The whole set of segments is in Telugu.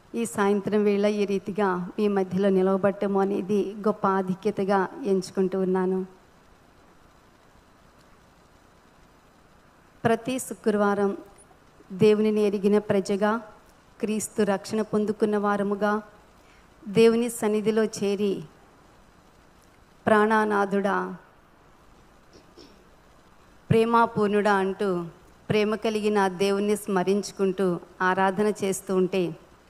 ఈ సాయంత్రం వేళ ఈ రీతిగా మీ మధ్యలో నిలవబట్టము అనేది గొప్ప ఆధిక్యతగా ఎంచుకుంటూ ఉన్నాను ప్రతి శుక్రవారం దేవునిని ఎరిగిన ప్రజగా క్రీస్తు రక్షణ పొందుకున్న వారముగా దేవుని సన్నిధిలో చేరి ప్రాణానాథుడా ప్రేమాపూర్ణుడా అంటూ ప్రేమ కలిగిన ఆ దేవుణ్ణి స్మరించుకుంటూ ఆరాధన చేస్తూ ఉంటే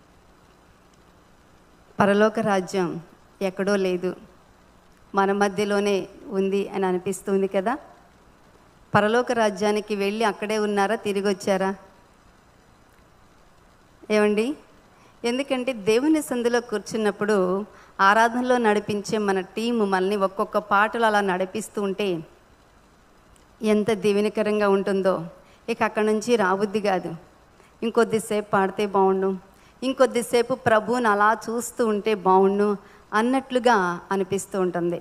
పరలోక రాజ్యం ఎక్కడో లేదు మన మధ్యలోనే ఉంది అని అనిపిస్తుంది కదా పరలోక రాజ్యానికి వెళ్ళి అక్కడే ఉన్నారా తిరిగి వచ్చారా ఏమండి ఎందుకంటే దేవుని సందులో కూర్చున్నప్పుడు ఆరాధనలో నడిపించే మన టీము మనల్ని ఒక్కొక్క పాటలు అలా నడిపిస్తూ ఉంటే ఎంత దీవెనకరంగా ఉంటుందో ఇక అక్కడి నుంచి రాబుద్ది కాదు ఇంకొద్దిసేపు పాడితే బాగుండు ఇంకొద్దిసేపు ప్రభువుని అలా చూస్తూ ఉంటే బాగుండు అన్నట్లుగా అనిపిస్తూ ఉంటుంది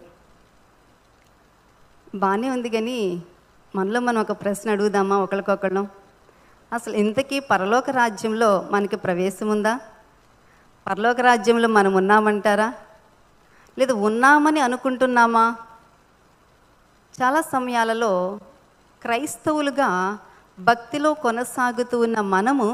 బాగానే ఉంది కానీ మనలో మనం ఒక ప్రశ్న అడుగుదామా ఒకరికొకళ్ళం అసలు ఇంతకీ పరలోక రాజ్యంలో మనకి ప్రవేశం ఉందా పరలోక రాజ్యంలో మనం ఉన్నామంటారా లేదా ఉన్నామని అనుకుంటున్నామా చాలా సమయాలలో క్రైస్తవులుగా భక్తిలో కొనసాగుతూ ఉన్న మనము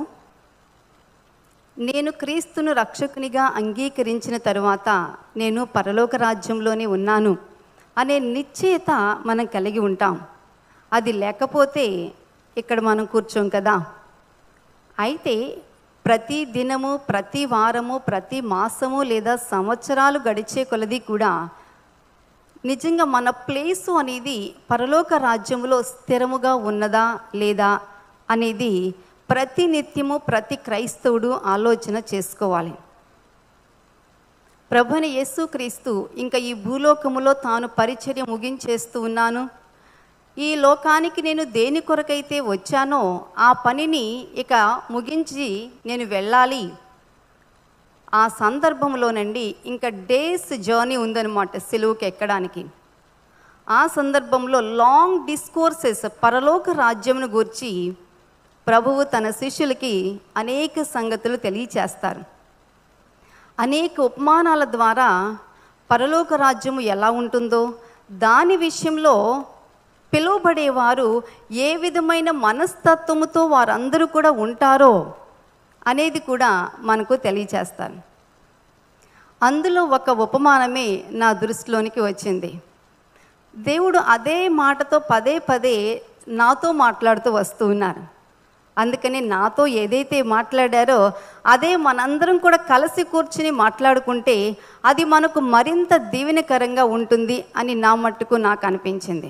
నేను క్రీస్తును రక్షకునిగా అంగీకరించిన తరువాత నేను పరలోక రాజ్యంలోనే ఉన్నాను అనే నిశ్చయత మనం కలిగి ఉంటాం అది లేకపోతే ఇక్కడ మనం కూర్చోం కదా అయితే ప్రతి దినము ప్రతి వారము ప్రతి మాసము లేదా సంవత్సరాలు గడిచే కొలది కూడా నిజంగా మన ప్లేసు అనేది పరలోక రాజ్యంలో స్థిరముగా ఉన్నదా లేదా అనేది ప్రతి నిత్యము ప్రతి క్రైస్తవుడు ఆలోచన చేసుకోవాలి ప్రభుని యేసుక్రీస్తు ఇంకా ఈ భూలోకములో తాను పరిచర్య ముగించేస్తూ ఉన్నాను ఈ లోకానికి నేను దేని కొరకైతే వచ్చానో ఆ పనిని ఇక ముగించి నేను వెళ్ళాలి ఆ సందర్భంలోనండి ఇంకా డేస్ జర్నీ ఉందన్నమాట సెలువుకి ఎక్కడానికి ఆ సందర్భంలో లాంగ్ డిస్కోర్సెస్ పరలోక రాజ్యమును గూర్చి ప్రభువు తన శిష్యులకి అనేక సంగతులు తెలియచేస్తారు అనేక ఉపమానాల ద్వారా పరలోక రాజ్యము ఎలా ఉంటుందో దాని విషయంలో పిలువబడేవారు ఏ విధమైన మనస్తత్వముతో వారందరూ కూడా ఉంటారో అనేది కూడా మనకు తెలియచేస్తారు అందులో ఒక ఉపమానమే నా దృష్టిలోనికి వచ్చింది దేవుడు అదే మాటతో పదే పదే నాతో మాట్లాడుతూ వస్తూ ఉన్నారు అందుకని నాతో ఏదైతే మాట్లాడారో అదే మనందరం కూడా కలిసి కూర్చుని మాట్లాడుకుంటే అది మనకు మరింత దీవెనకరంగా ఉంటుంది అని నా మట్టుకు నాకు అనిపించింది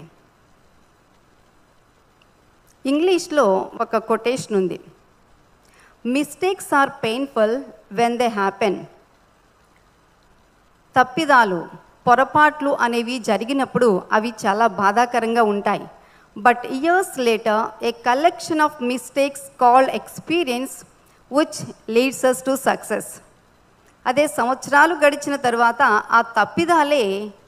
ఇంగ్లీష్లో ఒక కొటేషన్ ఉంది mistakes are painful when they happen తప్పిదాలు పొరపాట్లు అనేవి జరిగినప్పుడు అవి చాలా బాధాకరంగా ఉంటాయి but years later a collection of mistakes called experience which leads us to success అదే సంవత్సరాలు గడిచిన తర్వాత ఆ తప్పిదాలే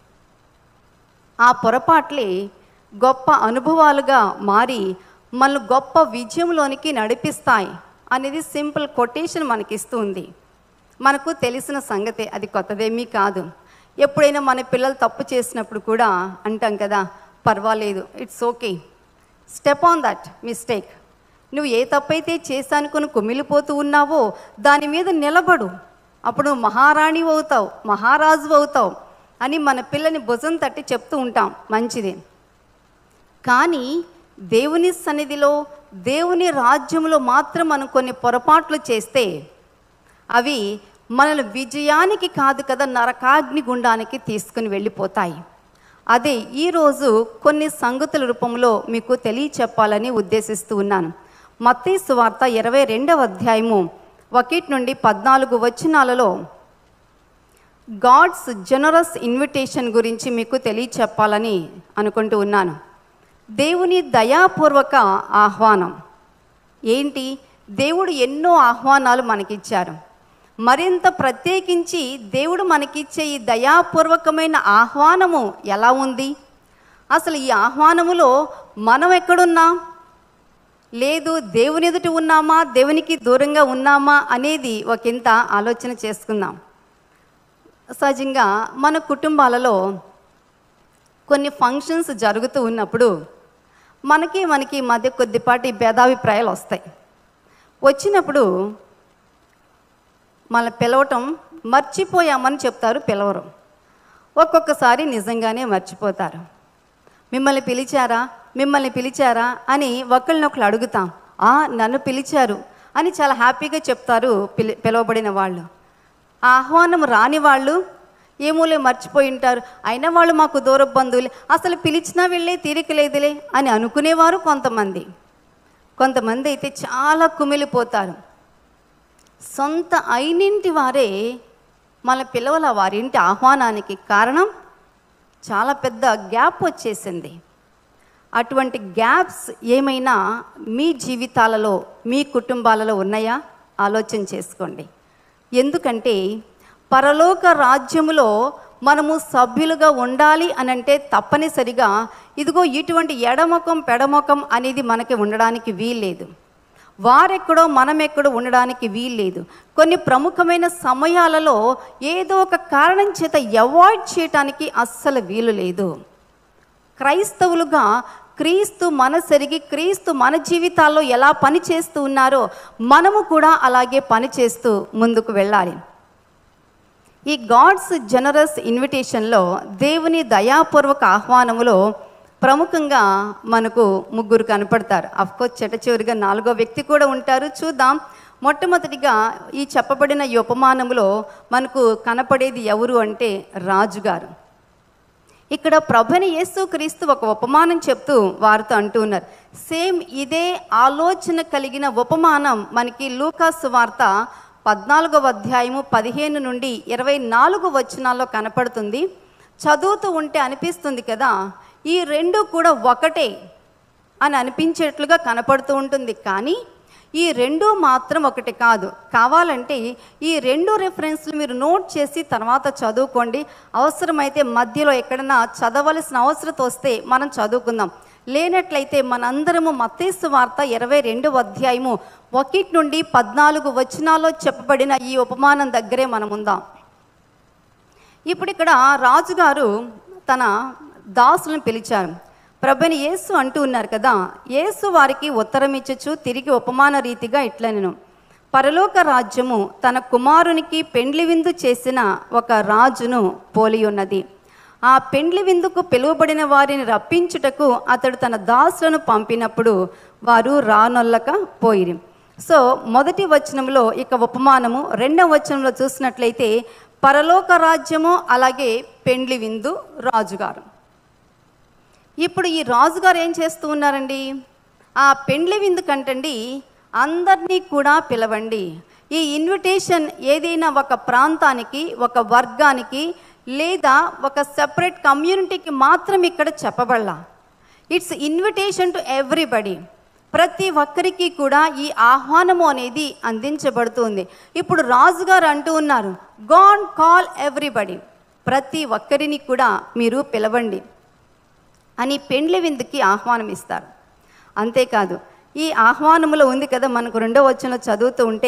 ఆ పొరపాట్లే గొప్ప అనుభవాలుగా మారి మనల్ని గొప్ప విజయంలోనికి నడిపిస్తాయి అనేది సింపుల్ కొటేషన్ మనకి ఇస్తుంది మనకు తెలిసిన సంగతే అది కొత్తదేమీ కాదు ఎప్పుడైనా మన పిల్లలు తప్పు చేసినప్పుడు కూడా అంటాం కదా పర్వాలేదు it's okay step on that mistake నువ్వు ఏ తప్పైతే చేశానుకొని కుమిలిపోతూ ఉన్నావో దాని మీద నిలబడు అప్పుడు నువ్వు మహారాణి అవుతావు మహారాజు అవుతావు అని మన పిల్లని భుజం తట్టి చెప్తూ ఉంటాం మంచిదే కానీ దేవుని సన్నిధిలో దేవుని రాజ్యంలో మాత్రం మనం కొన్ని పొరపాట్లు చేస్తే అవి మనల్ని విజయానికి కాదు కదా నరకాగ్ని గుండానికి తీసుకుని వెళ్ళిపోతాయి అదే ఈరోజు కొన్ని సంగతుల రూపంలో మీకు తెలియచెప్పాలని ఉద్దేశిస్తూ ఉన్నాను మత్తయి వార్త ఇరవై రెండవ అధ్యాయము ఒకటి నుండి పద్నాలుగు వచనాలలో గాడ్స్ జనరస్ ఇన్విటేషన్ గురించి మీకు తెలియచెప్పాలని అనుకుంటూ ఉన్నాను దేవుని దయాపూర్వక ఆహ్వానం ఏంటి దేవుడు ఎన్నో ఆహ్వానాలు మనకిచ్చారు మరింత ప్రత్యేకించి దేవుడు మనకిచ్చే ఈ దయాపూర్వకమైన ఆహ్వానము ఎలా ఉంది అసలు ఈ ఆహ్వానములో మనం ఎక్కడున్నాం లేదు దేవుని ఎదుట ఉన్నామా దేవునికి దూరంగా ఉన్నామా అనేది ఒకంత ఆలోచన చేసుకుందాం సహజంగా మన కుటుంబాలలో కొన్ని ఫంక్షన్స్ జరుగుతూ ఉన్నప్పుడు మనకి మనకి మధ్య కొద్దిపాటి భేదాభిప్రాయాలు వస్తాయి వచ్చినప్పుడు మన పిలవటం మర్చిపోయామని చెప్తారు పిలవరు ఒక్కొక్కసారి నిజంగానే మర్చిపోతారు మిమ్మల్ని పిలిచారా మిమ్మల్ని పిలిచారా అని ఒకళ్ళనొకళ్ళు అడుగుతాం "ఆ, నన్ను పిలిచారు అని చాలా హ్యాపీగా చెప్తారు పిలి పిలువబడిన వాళ్ళు ఆ ఆహ్వానం రాని వాళ్ళు ఏమోలే మర్చిపోయి ఉంటారు అయినా వాళ్ళు మాకు దూర బంధువులే అసలు పిలిచినా వెళ్ళే తీరిక లేదులే అని అనుకునేవారు కొంతమంది కొంతమంది అయితే చాలా కుమిలిపోతారు సొంత అయినింటి వారే మన పిల్లల వారింటి ఆహ్వానానికి కారణం చాలా పెద్ద గ్యాప్ వచ్చేసింది అటువంటి గ్యాప్స్ ఏమైనా మీ జీవితాలలో మీ కుటుంబాలలో ఉన్నాయా ఆలోచన చేసుకోండి ఎందుకంటే పరలోక రాజ్యములో మనము సభ్యులుగా ఉండాలి అని అంటే తప్పనిసరిగా ఇదిగో ఇటువంటి ఎడముఖం పెడముఖం అనేది మనకి ఉండడానికి వీల్లేదు వారెక్కడో మనం ఎక్కడో ఉండడానికి వీల్లేదు కొన్ని ప్రముఖమైన సమయాలలో ఏదో ఒక కారణం చేత అవాయిడ్ చేయటానికి అస్సలు వీలు లేదు క్రైస్తవులుగా క్రీస్తు మనసెరిగి క్రీస్తు మన జీవితాల్లో ఎలా పని చేస్తూ ఉన్నారో మనము కూడా అలాగే పని చేస్తూ ముందుకు వెళ్ళాలి ఈ గాడ్స్ జనరస్ ఇన్విటేషన్లో దేవుని దయాపూర్వక ఆహ్వానములో ప్రముఖంగా మనకు ముగ్గురు కనపడతారు అఫ్కోర్స్ చెట చివరిగా నాలుగో వ్యక్తి కూడా ఉంటారు చూద్దాం మొట్టమొదటిగా ఈ చెప్పబడిన ఈ ఉపమానములో మనకు కనపడేది ఎవరు అంటే రాజుగారు ఇక్కడ ప్రభుని యేసు క్రీస్తు ఒక ఉపమానం చెప్తూ వారితో అంటూ ఉన్నారు సేమ్ ఇదే ఆలోచన కలిగిన ఉపమానం మనకి లూకాసు వార్త పద్నాలుగవ అధ్యాయము పదిహేను నుండి ఇరవై నాలుగు వచనాల్లో కనపడుతుంది చదువుతూ ఉంటే అనిపిస్తుంది కదా ఈ రెండు కూడా ఒకటే అని అనిపించేట్లుగా కనపడుతూ ఉంటుంది కానీ ఈ రెండు మాత్రం ఒకటి కాదు కావాలంటే ఈ రెండు రెఫరెన్స్లు మీరు నోట్ చేసి తర్వాత చదువుకోండి అవసరమైతే మధ్యలో ఎక్కడన్నా చదవలసిన అవసరం వస్తే మనం చదువుకుందాం లేనట్లయితే మనందరము మత్తేసు వార్త ఇరవై రెండవ అధ్యాయము ఒకటి నుండి పద్నాలుగు వచనాల్లో చెప్పబడిన ఈ ఉపమానం దగ్గరే మనం ఉందాం ఇప్పుడు ఇక్కడ రాజుగారు తన దాసులను పిలిచారు ప్రభుని యేసు అంటూ ఉన్నారు కదా యేసు వారికి ఉత్తరం ఇచ్చచ్చు తిరిగి ఉపమాన రీతిగా ఇట్లా నేను పరలోక రాజ్యము తన కుమారునికి పెండ్లి విందు చేసిన ఒక రాజును పోలి ఉన్నది ఆ పెండ్లి విందుకు పిలువబడిన వారిని రప్పించుటకు అతడు తన దాసులను పంపినప్పుడు వారు రానొల్లక పోయిరి సో మొదటి వచనంలో ఇక ఉపమానము రెండవ వచనంలో చూసినట్లయితే పరలోక రాజ్యము అలాగే పెండ్లి విందు రాజుగారు ఇప్పుడు ఈ రాజుగారు ఏం చేస్తూ ఉన్నారండి ఆ పెండ్లి విందు కంటండి అందరినీ కూడా పిలవండి ఈ ఇన్విటేషన్ ఏదైనా ఒక ప్రాంతానికి ఒక వర్గానికి లేదా ఒక సెపరేట్ కమ్యూనిటీకి మాత్రం ఇక్కడ చెప్పబడలా ఇట్స్ ఇన్విటేషన్ టు ఎవ్రీబడి ప్రతి ఒక్కరికి కూడా ఈ ఆహ్వానము అనేది అందించబడుతుంది ఇప్పుడు రాజుగారు అంటూ ఉన్నారు గాన్ కాల్ ఎవ్రీబడి ప్రతి ఒక్కరిని కూడా మీరు పిలవండి అని పెండ్లి విందుకి ఆహ్వానం ఇస్తారు అంతేకాదు ఈ ఆహ్వానములో ఉంది కదా మనకు రెండో వచనంలో చదువుతూ ఉంటే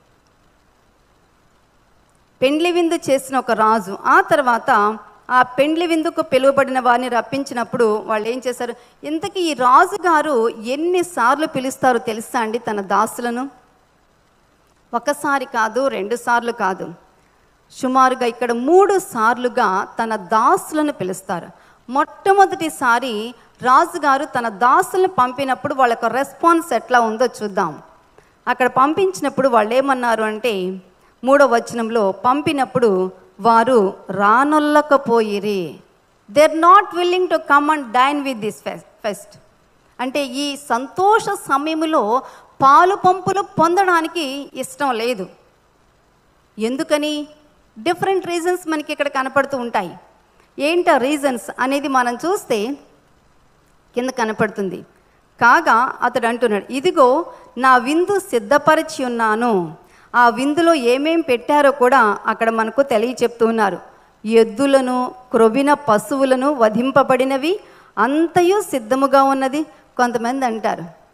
పెండ్లి విందు చేసిన ఒక రాజు ఆ తర్వాత ఆ పెండ్లి విందుకు పిలువబడిన వారిని రప్పించినప్పుడు వాళ్ళు ఏం చేశారు ఇంతకీ ఈ రాజుగారు ఎన్నిసార్లు పిలుస్తారో తెలుసా అండి తన దాసులను ఒకసారి కాదు రెండు సార్లు కాదు సుమారుగా ఇక్కడ మూడు సార్లుగా తన దాసులను పిలుస్తారు మొట్టమొదటిసారి రాజుగారు తన దాసులను పంపినప్పుడు వాళ్ళ యొక్క రెస్పాన్స్ ఎట్లా ఉందో చూద్దాం అక్కడ పంపించినప్పుడు వాళ్ళు ఏమన్నారు అంటే మూడో వచనంలో పంపినప్పుడు వారు రానొల్లకపోయిరి they are not willing to come and dine with this fest అంటే ఈ సంతోష సమయంలో పాలు పంపులు పొందడానికి ఇష్టం లేదు ఎందుకని డిఫరెంట్ రీజన్స్ మనకి ఇక్కడ కనపడుతూ ఉంటాయి ఏంట రీజన్స్ అనేది మనం చూస్తే కింద కనపడుతుంది కాగా అతడు అంటున్నాడు ఇదిగో నా విందు సిద్ధపరిచి ఉన్నాను ఆ విందులో ఏమేం పెట్టారో కూడా అక్కడ మనకు తెలియ చెప్తూ ఉన్నారు ఎద్దులను క్రొవిన పశువులను వధింపబడినవి అంతయు సిద్ధముగా ఉన్నది కొంతమంది అంటారు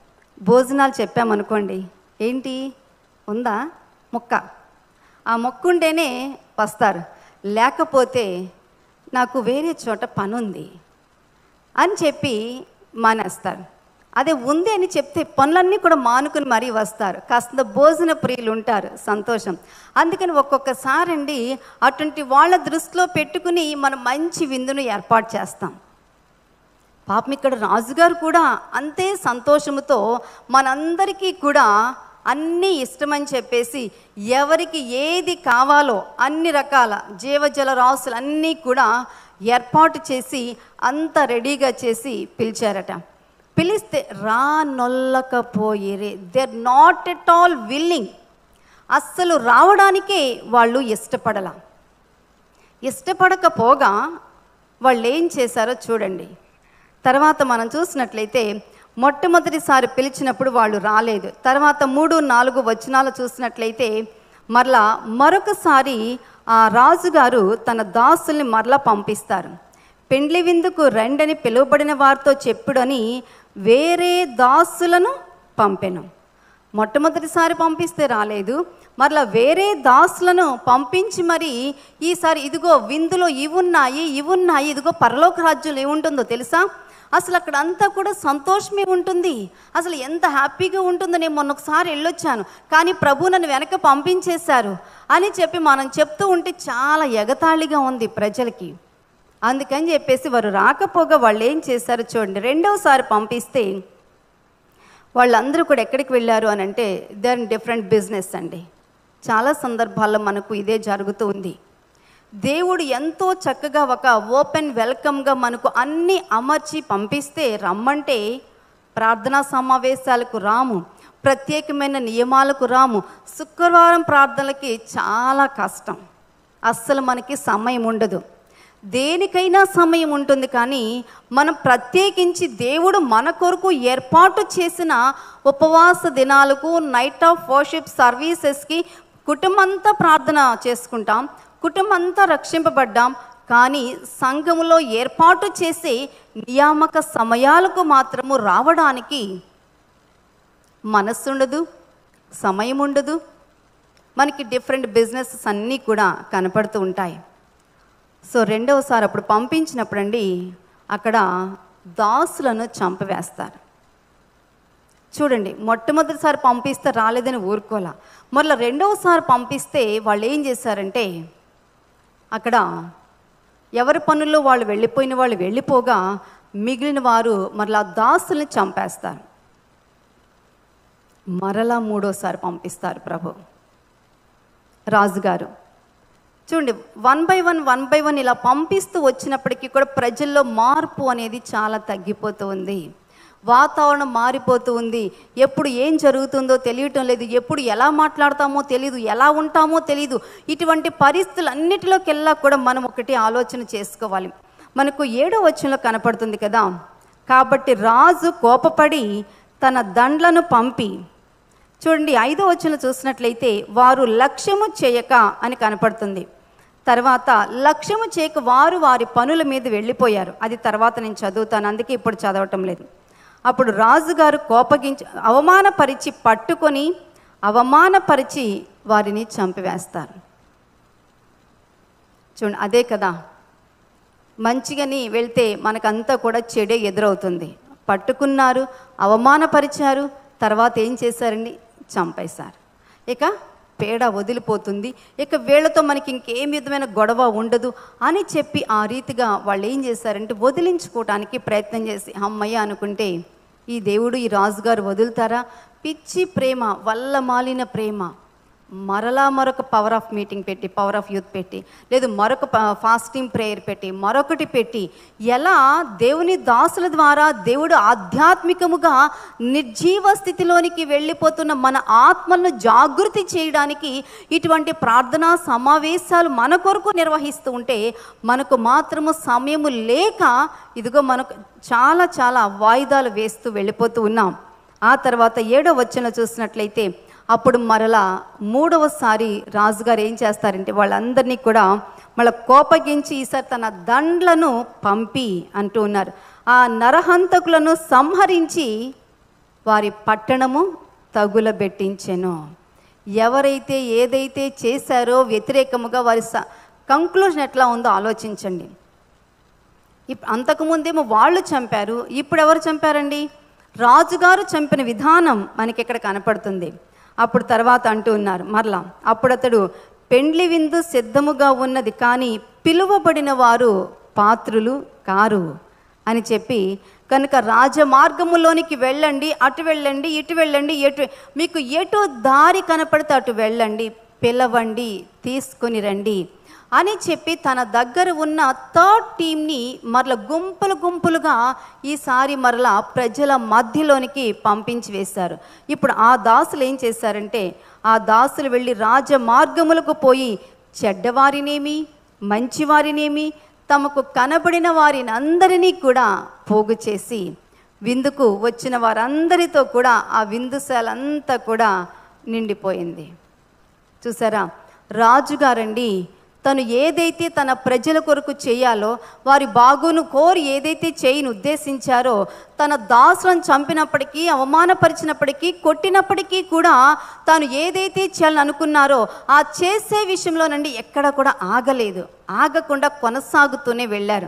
భోజనాలు చెప్పామనుకోండి ఏంటి ఉందా మొక్క ఆ మొక్క ఉంటేనే వస్తారు లేకపోతే నాకు వేరే చోట పని ఉంది అని చెప్పి మానేస్తారు అదే ఉంది అని చెప్తే పనులన్నీ కూడా మానుకుని మరీ వస్తారు కాస్త భోజన ప్రియులు ఉంటారు సంతోషం అందుకని ఒక్కొక్కసారి అండి అటువంటి వాళ్ళ దృష్టిలో పెట్టుకుని మనం మంచి విందును ఏర్పాటు చేస్తాం పాపం ఇక్కడ రాజుగారు కూడా అంతే సంతోషముతో మనందరికీ కూడా అన్నీ ఇష్టమని చెప్పేసి ఎవరికి ఏది కావాలో అన్ని రకాల జీవజల రాసులు అన్నీ కూడా ఏర్పాటు చేసి అంత రెడీగా చేసి పిలిచారట పిలిస్తే రా నొల్లకపోయిరే they're not at all willing అస్సలు రావడానికే వాళ్ళు ఇష్టపడల ఇష్టపడకపోగా వాళ్ళు ఏం చేశారో చూడండి తర్వాత మనం చూసినట్లయితే మొట్టమొదటిసారి పిలిచినప్పుడు వాళ్ళు రాలేదు తర్వాత మూడు నాలుగు వచనాలు చూసినట్లయితే మరలా మరొకసారి ఆ రాజుగారు తన దాసుల్ని మరలా పంపిస్తారు పెండ్లి విందుకు రండని పిలువబడిన వారితో చెప్పుడని వేరే దాసులను పంపెను మొట్టమొదటిసారి పంపిస్తే రాలేదు మరలా వేరే దాసులను పంపించి మరి ఈసారి ఇదిగో విందులో ఇవున్నాయి ఇవున్నాయి ఇదిగో పరలోక రాజ్యంలో ఏముంటుందో తెలుసా అసలు అక్కడ అంతా కూడా సంతోషమే ఉంటుంది అసలు ఎంత హ్యాపీగా ఉంటుందో నేను మొన్న ఒకసారి వెళ్ళొచ్చాను కానీ ప్రభు నన్ను వెనక పంపించేశారు అని చెప్పి మనం చెప్తూ ఉంటే చాలా ఎగతాళిగా ఉంది ప్రజలకి అందుకని చెప్పేసి వారు రాకపోగా వాళ్ళు ఏం చేశారో చూడండి రెండవసారి పంపిస్తే వాళ్ళందరూ కూడా ఎక్కడికి వెళ్ళారు అని అంటే దర్ డిఫరెంట్ బిజినెస్ అండి చాలా సందర్భాల్లో మనకు ఇదే జరుగుతూ ఉంది దేవుడు ఎంతో చక్కగా ఒక ఓపెన్ వెల్కమ్గా మనకు అన్ని అమర్చి పంపిస్తే రమ్మంటే ప్రార్థనా సమావేశాలకు రాము ప్రత్యేకమైన నియమాలకు రాము శుక్రవారం ప్రార్థనలకి చాలా కష్టం అస్సలు మనకి సమయం ఉండదు దేనికైనా సమయం ఉంటుంది కానీ మనం ప్రత్యేకించి దేవుడు మన కొరకు ఏర్పాటు చేసిన ఉపవాస దినాలకు నైట్ ఆఫ్ వర్షిప్ సర్వీసెస్కి కుటుంబంతా ప్రార్థన చేసుకుంటాం కుటుంబంతా రక్షింపబడ్డాం కానీ సంఘములో ఏర్పాటు చేసే నియామక సమయాలకు మాత్రము రావడానికి మనస్సు ఉండదు సమయం ఉండదు మనకి డిఫరెంట్ బిజినెసెస్ అన్నీ కూడా కనపడుతూ ఉంటాయి సో రెండవసారి అప్పుడు పంపించినప్పుడు అండి అక్కడ దాసులను చంపవేస్తారు చూడండి మొట్టమొదటిసారి పంపిస్తే రాలేదని ఊరుకోలా మరలా రెండవసారి పంపిస్తే వాళ్ళు ఏం చేశారంటే అక్కడ ఎవరి పనుల్లో వాళ్ళు వెళ్ళిపోయిన వాళ్ళు వెళ్ళిపోగా మిగిలిన వారు మరలా దాసుల్ని చంపేస్తారు మరలా మూడోసారి పంపిస్తారు ప్రభు రాజుగారు చూడండి one by one one by one ఇలా పంపిస్తూ వచ్చినప్పటికీ కూడా ప్రజల్లో మార్పు అనేది చాలా తగ్గిపోతూ ఉంది వాతావరణం మారిపోతూ ఉంది ఎప్పుడు ఏం జరుగుతుందో తెలియటం లేదు ఎప్పుడు ఎలా మాట్లాడతామో తెలియదు ఎలా ఉంటామో తెలియదు ఇటువంటి పరిస్థితులన్నిటిలోకెల్లా కూడా మనం ఒకటి ఆలోచన చేసుకోవాలి మనకు ఏడో వచనంలో కనపడుతుంది కదా కాబట్టి రాజు కోపపడి తన దండ్లను పంపి చూడండి ఐదో వచనం చూసినట్లయితే వారు లక్ష్యము చేయక అని కనపడుతుంది తర్వాత లక్ష్యము చేయక వారు వారి పనుల మీద వెళ్ళిపోయారు అది తర్వాత నేను చదువుతాను అందుకే ఇప్పుడు చదవటం లేదు అప్పుడు రాజుగారు కోపగించి అవమానపరిచి పట్టుకొని అవమానపరిచి వారిని చంపివేస్తారు చూడండి అదే కదా మంచిగని వెళ్తే మనకంతా కూడా చెడే ఎదురవుతుంది పట్టుకున్నారు అవమానపరిచారు తర్వాత ఏం చేశారండి చంపేశారు ఇక పేడ వదిలిపోతుంది ఇక వీళ్ళతో మనకి ఇంకేం విధమైన గొడవ ఉండదు అని చెప్పి ఆ రీతిగా వాళ్ళు ఏం చేశారంటే వదిలించుకోవటానికి ప్రయత్నం చేసి అమ్మయ్య అనుకుంటే ఈ దేవుడు ఈ రాజుగారు వదులుతారా పిచ్చి ప్రేమ వల్ల మాలిన ప్రేమ మరలా మరొక పవర్ ఆఫ్ మీటింగ్ పెట్టి పవర్ ఆఫ్ యూత్ పెట్టి లేదు మరొక ఫాస్టింగ్ ప్రేయర్ పెట్టి మరొకటి పెట్టి ఎలా దేవుని దాసుల ద్వారా దేవుడు ఆధ్యాత్మికముగా నిర్జీవ స్థితిలోనికి వెళ్ళిపోతున్న మన ఆత్మలను జాగృతి చేయడానికి ఇటువంటి ప్రార్థనా సమావేశాలు మన కొరకు నిర్వహిస్తూ ఉంటే మనకు మాత్రము సమయము లేక ఇదిగో మనకు చాలా చాలా వాయిదాలు వేస్తూ వెళ్ళిపోతూ ఉన్నాం ఆ తర్వాత ఏడో వచ్చిన చూసినట్లయితే అప్పుడు మరలా మూడవసారి రాజుగారు ఏం చేస్తారంటే వాళ్ళందరినీ కూడా మళ్ళీ కోపగించి ఈసారి తన దండ్లను పంపి అంటూ ఉన్నారు ఆ నరహంతకులను సంహరించి వారి పట్టణము తగులబెట్టించెను ఎవరైతే ఏదైతే చేశారో వ్యతిరేకముగా వారి స కంక్లూజన్ ఎట్లా ఉందో ఆలోచించండి ఇప్ అంతకుముందేమో వాళ్ళు చంపారు ఇప్పుడు ఎవరు చంపారండి రాజుగారు చంపిన విధానం మనకి ఇక్కడ కనపడుతుంది అప్పుడు తర్వాత అంటూ ఉన్నారు మరలా అప్పుడు అతడు పెండ్లి విందు సిద్ధముగా ఉన్నది కానీ పిలువబడిన వారు పాత్రులు కారు అని చెప్పి కనుక రాజమార్గములోనికి వెళ్ళండి అటు వెళ్ళండి ఇటు వెళ్ళండి ఎటు మీకు ఎటు దారి కనపడితే అటు వెళ్ళండి పిలవండి తీసుకొని రండి అని చెప్పి తన దగ్గర ఉన్న థర్డ్ టీంని మరల గుంపులు గుంపులుగా ఈసారి మరల ప్రజల మధ్యలోనికి పంపించి వేశారు ఇప్పుడు ఆ దాసులు ఏం చేశారంటే ఆ దాసులు వెళ్ళి రాజ మార్గములకు పోయి చెడ్డవారినేమి మంచివారినేమి తమకు కనబడిన వారిని అందరినీ కూడా పోగు చేసి విందుకు వచ్చిన వారందరితో కూడా ఆ విందుశాలంతా కూడా నిండిపోయింది చూసారా రాజుగారండి తను ఏదైతే తన ప్రజల కొరకు చేయాలో వారి బాగును కోరి ఏదైతే చేయని ఉద్దేశించారో తన దాసులను చంపినప్పటికీ అవమానపరిచినప్పటికీ కొట్టినప్పటికీ కూడా తాను ఏదైతే చేయాలని అనుకున్నారో ఆ చేసే విషయంలో నుండి ఎక్కడ కూడా ఆగలేదు ఆగకుండా కొనసాగుతూనే వెళ్ళారు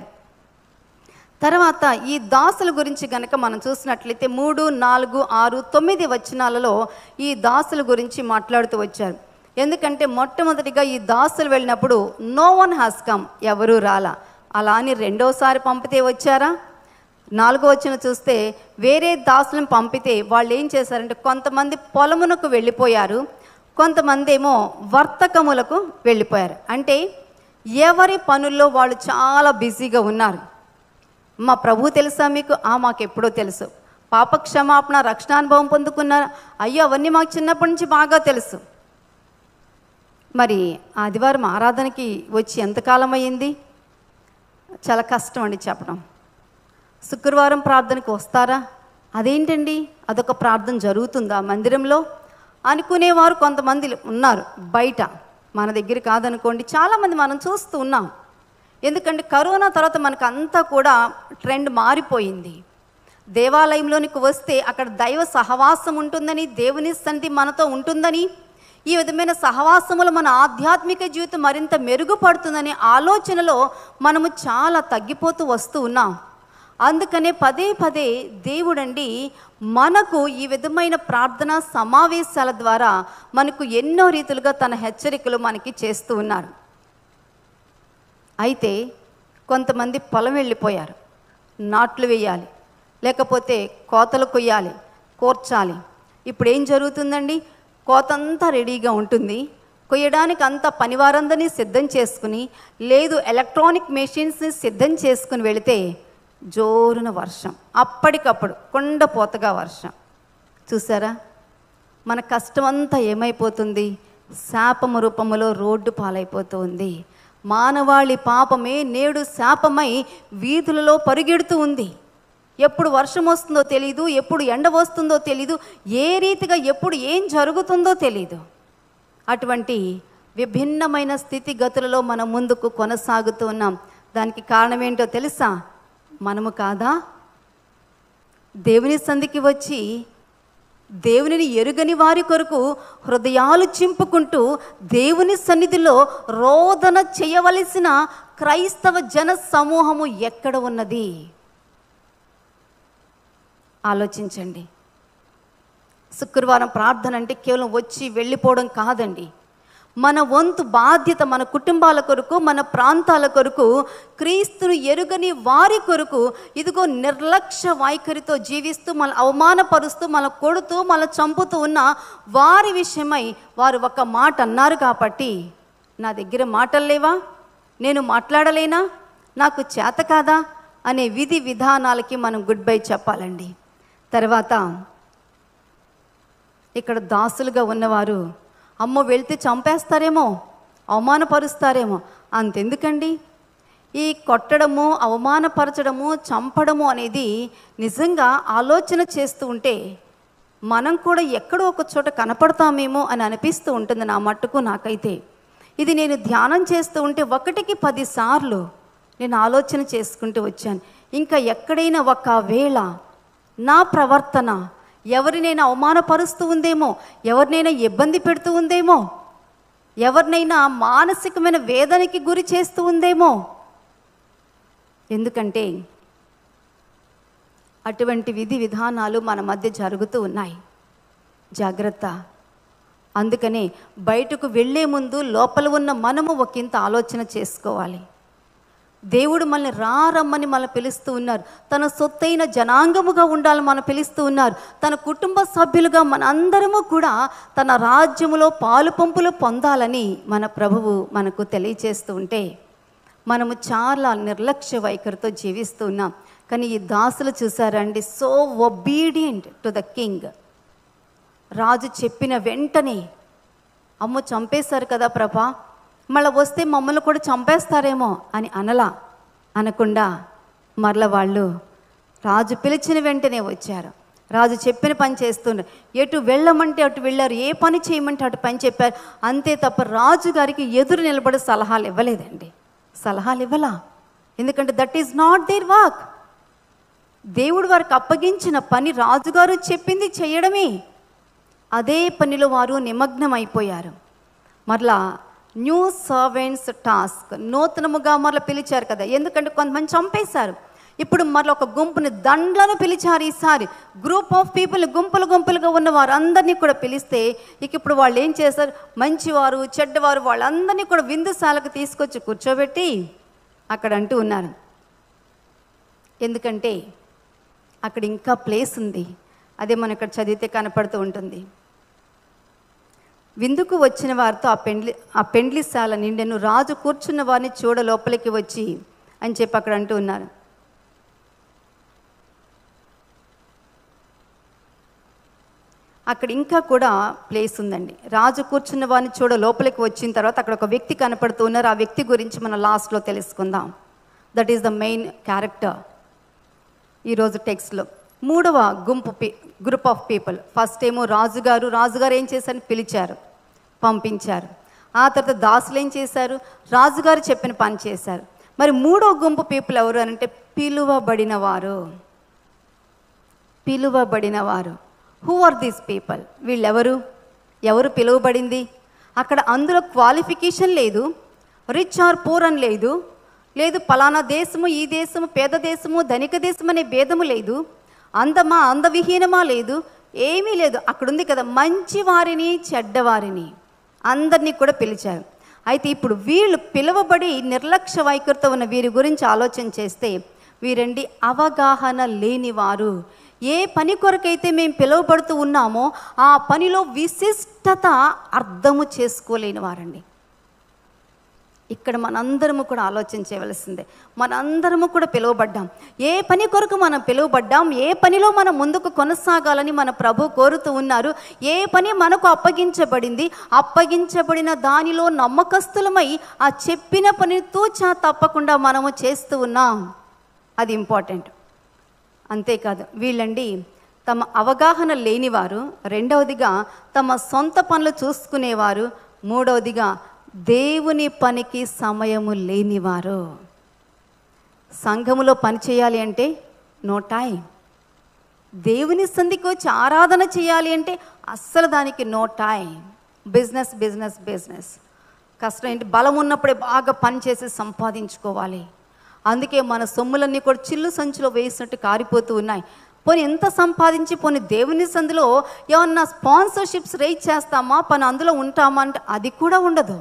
తర్వాత ఈ దాసుల గురించి గనక మనం చూసినట్లయితే మూడు నాలుగు ఆరు తొమ్మిది వచనాలలో ఈ దాసుల గురించి మాట్లాడుతూ వచ్చారు ఎందుకంటే మొట్టమొదటిగా ఈ దాసులు వెళ్ళినప్పుడు నో వన్ హ్యాస్ కమ్ ఎవరూ రాలా అలా అని రెండోసారి పంపితే వచ్చారా నాలుగో వచ్చిన చూస్తే వేరే దాసులను పంపితే వాళ్ళు ఏం చేశారంటే కొంతమంది పొలమునకు వెళ్ళిపోయారు కొంతమంది ఏమో వర్తకములకు వెళ్ళిపోయారు అంటే ఎవరి పనుల్లో వాళ్ళు చాలా బిజీగా ఉన్నారు మా ప్రభు తెలుసా మీకు ఆ మాకు ఎప్పుడో తెలుసు పాప క్షమాపణ రక్షణానుభవం పొందుకున్నారు అయ్యో అవన్నీ మాకు చిన్నప్పటి నుంచి బాగా తెలుసు మరి ఆదివారం ఆరాధనకి వచ్చి ఎంతకాలం అయ్యింది చాలా కష్టం అండి చెప్పడం శుక్రవారం ప్రార్థనకి వస్తారా అదేంటండి అదొక ప్రార్థన జరుగుతుందా మందిరంలో అనుకునేవారు కొంతమంది ఉన్నారు బయట మన దగ్గర కాదనుకోండి చాలామంది మనం చూస్తూ ఉన్నాం ఎందుకంటే కరోనా తర్వాత మనకు అంతా కూడా ట్రెండ్ మారిపోయింది దేవాలయంలోనికి వస్తే అక్కడ దైవ సహవాసం ఉంటుందని దేవుని సన్నిధి మనతో ఉంటుందని ఈ విధమైన సహవాసములు మన ఆధ్యాత్మిక జీవితం మరింత మెరుగుపడుతుందనే ఆలోచనలో మనము చాలా తగ్గిపోతూ వస్తూ ఉన్నాం అందుకనే పదే పదే దేవుడండి మనకు ఈ విధమైన ప్రార్థన సమావేశాల ద్వారా మనకు ఎన్నో రీతులుగా తన హెచ్చరికలు మనకి చేస్తూ ఉన్నారు అయితే కొంతమంది పొలం వెళ్ళిపోయారు నాట్లు వేయాలి లేకపోతే కోతలు కొయ్యాలి కోర్చాలి ఇప్పుడు ఏం జరుగుతుందండి కోతంతా రెడీగా ఉంటుంది కొయ్యడానికి అంత పనివారందరినీ సిద్ధం చేసుకుని లేదు ఎలక్ట్రానిక్ మెషిన్స్ని సిద్ధం చేసుకుని వెళితే జోరున వర్షం అప్పటికప్పుడు కొండపోతగా వర్షం చూసారా మన కష్టమంతా ఏమైపోతుంది శాపము రూపములో రోడ్డు పాలైపోతుంది మానవాళి పాపమే నేడు శాపమై వీధులలో పరుగెడుతూ ఉంది ఎప్పుడు వర్షం వస్తుందో తెలీదు ఎప్పుడు ఎండ వస్తుందో తెలీదు ఏ రీతిగా ఎప్పుడు ఏం జరుగుతుందో తెలీదు అటువంటి విభిన్నమైన స్థితిగతులలో మనం ముందుకు కొనసాగుతూ ఉన్నాం దానికి కారణం ఏంటో తెలుసా మనము కాదా దేవుని సంధికి వచ్చి దేవునిని ఎరుగని వారి కొరకు హృదయాలు చింపుకుంటూ దేవుని సన్నిధిలో రోదన చేయవలసిన క్రైస్తవ జన సమూహము ఎక్కడ ఉన్నది ఆలోచించండి శుక్రవారం ప్రార్థన అంటే కేవలం వచ్చి వెళ్ళిపోవడం కాదండి మన వంతు బాధ్యత మన కుటుంబాల కొరకు మన ప్రాంతాల కొరకు క్రీస్తును ఎరుగని వారి కొరకు ఇదిగో నిర్లక్ష్య వైఖరితో జీవిస్తూ మన అవమానపరుస్తూ మన కొడుతూ మన చంపుతూ ఉన్న వారి విషయమై వారు ఒక మాట అన్నారు కాబట్టి నా దగ్గర మాటలు లేవా నేను మాట్లాడలేనా నాకు చేత కాదా అనే విధి విధానాలకి మనం గుడ్ బై చెప్పాలండి తర్వాత ఇక్కడ దాసులుగా ఉన్నవారు అమ్మో వెళ్తే చంపేస్తారేమో అవమానపరుస్తారేమో అంతెందుకండి ఈ కొట్టడము అవమానపరచడము చంపడము అనేది నిజంగా ఆలోచన చేస్తూ ఉంటే మనం కూడా ఎక్కడో ఒక చోట కనపడతామేమో అని అనిపిస్తూ ఉంటుంది నా మట్టుకు నాకైతే ఇది నేను ధ్యానం చేస్తూ ఉంటే ఒకటికి పదిసార్లు నేను ఆలోచన చేసుకుంటూ వచ్చాను ఇంకా ఎక్కడైనా ఒకవేళ నా ప్రవర్తన ఎవరినైనా అవమానపరుస్తూ ఉందేమో ఎవరినైనా ఇబ్బంది పెడుతూ ఉందేమో ఎవరినైనా మానసికమైన వేదనకి గురి చేస్తూ ఉందేమో ఎందుకంటే అటువంటి విధి విధానాలు మన మధ్య జరుగుతూ ఉన్నాయి జాగ్రత్త అందుకనే బయటకు వెళ్ళే ముందు లోపల ఉన్న మనము ఒకంత ఆలోచన చేసుకోవాలి దేవుడు మనల్ని రా రమ్మని మన పిలుస్తూ ఉన్నారు తన సొత్తైన జనాంగముగా ఉండాలని మన పిలుస్తూ ఉన్నారు తన కుటుంబ సభ్యులుగా మన అందరము కూడా తన రాజ్యములో పాలు పంపులు పొందాలని మన ప్రభువు మనకు తెలియచేస్తూ ఉంటే మనము చాలా నిర్లక్ష్య వైఖరితో జీవిస్తూ ఉన్నాం కానీ ఈ దాసులు చూసారండి so obedient to the king రాజు చెప్పిన వెంటనే అమ్మ చంపేశారు కదా ప్రభా మళ్ళీ వస్తే మమ్మల్ని కూడా చంపేస్తారేమో అని అనలా అనకుండా మరల వాళ్ళు రాజు పిలిచిన వెంటనే వచ్చారు రాజు చెప్పిన పని చేస్తున్నారు ఎటు వెళ్ళమంటే అటు వెళ్ళారు ఏ పని చేయమంటే అటు పని చెప్పారు అంతే తప్ప రాజు గారికి ఎదురు నిలబడి సలహాలు ఇవ్వలేదండి సలహాలు ఇవ్వలా ఎందుకంటే that is not their work దేవుడు వారికి అప్పగించిన పని రాజుగారు చెప్పింది చేయడమే అదే పనిలో వారు నిమగ్నం అయిపోయారు మరలా న్యూ సర్వెంట్స్ టాస్క్ నూతనముగా మరలా పిలిచారు కదా ఎందుకంటే కొంతమంది చంపేశారు ఇప్పుడు మరలా ఒక గుంపుని దండ్లను పిలిచారు ఈసారి గ్రూప్ ఆఫ్ పీపుల్ గుంపులు గుంపులుగా ఉన్న వారందరినీ కూడా పిలిస్తే ఇక ఇప్పుడు వాళ్ళు ఏం చేశారు మంచివారు చెడ్డవారు వాళ్ళందరినీ కూడా విందుశాలకు తీసుకొచ్చి కూర్చోబెట్టి అక్కడ అంటూ ఉన్నారు ఎందుకంటే అక్కడ ఇంకా ప్లేస్ ఉంది అదే మనం ఇక్కడ చదివితే కనపడుతూ ఉంటుంది విందుకు వచ్చిన వారితో ఆ పెండ్లి ఆ పెండ్లిశాల నిండెను రాజు కూర్చున్న వారిని చూడ లోపలికి వచ్చి అని చెప్పి అక్కడ అంటూ ఉన్నారు అక్కడ ఇంకా కూడా ప్లేస్ ఉందండి రాజు కూర్చున్న వారిని చూడ లోపలికి వచ్చిన తర్వాత అక్కడ ఒక వ్యక్తి కనపడుతూ ఉన్నారు ఆ వ్యక్తి గురించి మనం లాస్ట్లో తెలుసుకుందాం that is the main character ఈరోజు టెక్స్ట్లో మూడవ గుంపు పీ గ్రూప్ ఆఫ్ పీపుల్ ఫస్ట్ ఏమో రాజుగారు రాజుగారు ఏం చేశారని పిలిచారు పంపించారు ఆ తర్వాత దాసులు ఏం చేశారు రాజుగారు చెప్పిన పని చేశారు మరి మూడో గుంపు పీపుల్ ఎవరు అని అంటే పిలువబడిన వారు పిలువబడిన వారు హూ ఆర్ దీస్ పీపుల్ వీళ్ళెవరు ఎవరు పిలువబడింది అక్కడ అందులో క్వాలిఫికేషన్ లేదు రిచ్ ఆర్ పూర్ అని లేదు లేదు పలానా దేశము ఈ దేశము పేద దేశము ధనిక దేశం అనే భేదము లేదు అందమా అందవిహీనమా లేదు ఏమీ లేదు అక్కడ ఉంది కదా మంచి వారిని చెడ్డవారిని అందరినీ కూడా పిలిచారు అయితే ఇప్పుడు వీళ్ళు పిలువబడి నిర్లక్ష్య వైఖరితో ఉన్న వీరి గురించి ఆలోచన చేస్తే వీరండి అవగాహన లేనివారు ఏ పని కొరకైతే మేము పిలువబడుతూ ఉన్నామో ఆ పనిలో విశిష్టత అర్థము చేసుకోలేని వారండి ఇక్కడ మనందరము కూడా ఆలోచన చేయవలసిందే మనందరము కూడా పిలువబడ్డాం ఏ పని కొరకు మనం పిలువబడ్డాం ఏ పనిలో మనం ముందుకు కొనసాగాలని మన ప్రభు కోరుతూ ఉన్నారు ఏ పని మనకు అప్పగించబడింది అప్పగించబడిన దానిలో నమ్మకస్తులమై ఆ చెప్పిన పని తూచా తప్పకుండా మనము చేస్తూ ఉన్నాం అది ఇంపార్టెంట్ అంతేకాదు వీళ్ళండి తమ అవగాహన లేనివారు రెండవదిగా తమ సొంత పనులు చూసుకునేవారు మూడవదిగా దేవుని పనికి సమయము లేనివారు సంఘములో పని చేయాలి అంటే నో టైం దేవుని సంధికి వచ్చి ఆరాధన చేయాలి అంటే అస్సలు దానికి no time business business business కష్టం ఏంటి బలం ఉన్నప్పుడే బాగా పని చేసి సంపాదించుకోవాలి అందుకే మన సొమ్ములన్నీ కూడా చిల్లు సంచిలో వేసినట్టు కారిపోతూ ఉన్నాయి పోనీ ఎంత సంపాదించి పోనీ దేవుని సందులో ఏమన్నా స్పాన్సర్షిప్స్ రేట్ చేస్తామా పని అందులో ఉంటామా అంటే అది కూడా ఉండదు